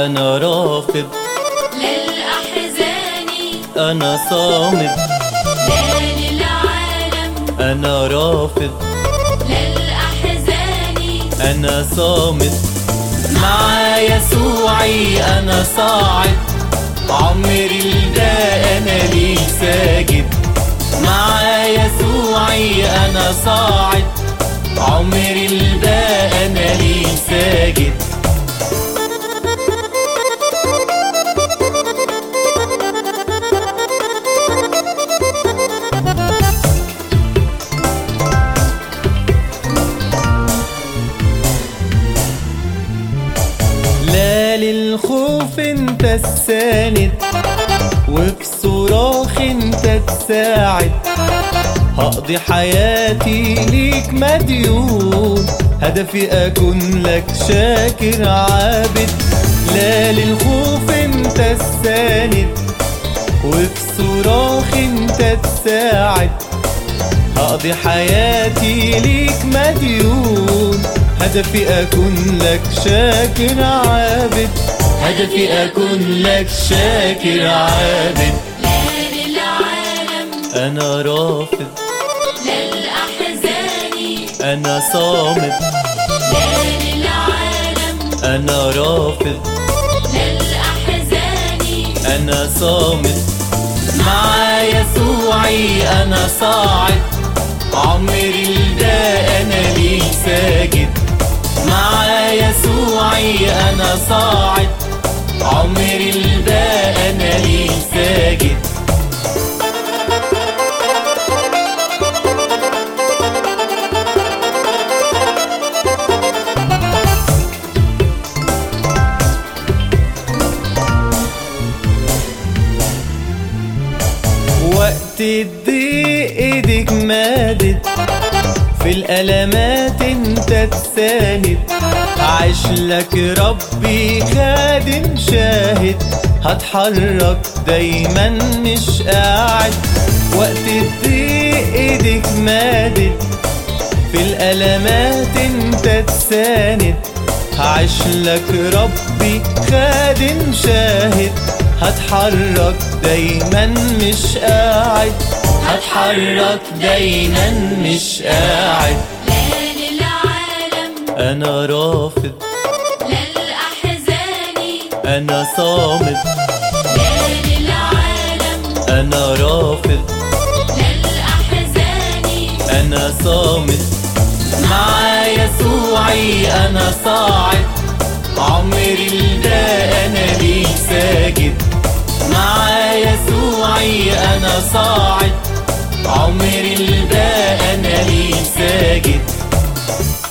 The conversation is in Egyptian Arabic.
أنا رافض للأحزان أنا صامد لا للعالم أنا رافض للأحزان أنا صامد مع يسوعي أنا صاعد عمري الباقي أنا ليه ساجد مع يسوعي أنا صاعد عمري الباقي أنا ليه ساجد لا للخوف انت الساند وفي صراخ انت تساعد هقضي حياتي ليك مديون هدفي اكون لك شاكر عابد لا للخوف انت الساند وفي صراخ انت تساعد هقضي حياتي ليك مديون هدفي أكون لك شاكر عابد هدفي أكون لك شاكر عابد لا للعالم أنا رافض للأحزان أنا صامد لا للعالم أنا رافض للأحزان أنا صامد مع يسوعي أنا صاعد عمري الباقي أنا ليه ساجد مع يسوعي أنا صاعد عمري الباقي أنا ليه ساجد وقت الضيق ايدك مادت في الألمات انت تساند عاش لك ربي خادم شاهد هتحرك دايما مش قاعد وقت الضيق ايدك مادت في الألمات انت تساند هعيش لك ربي خادم شاهد هتحرك دايما مش قاعد هتحرك دايما مش قاعد لا للعالم انا رافض للأحزان انا صامد لا للعالم انا رافض للأحزان انا صامد مع يسوعي انا صاعد عمري الباقي انا ليه ساجد مع يسوعي انا صاعد عمري الباقي انا ليه ساجد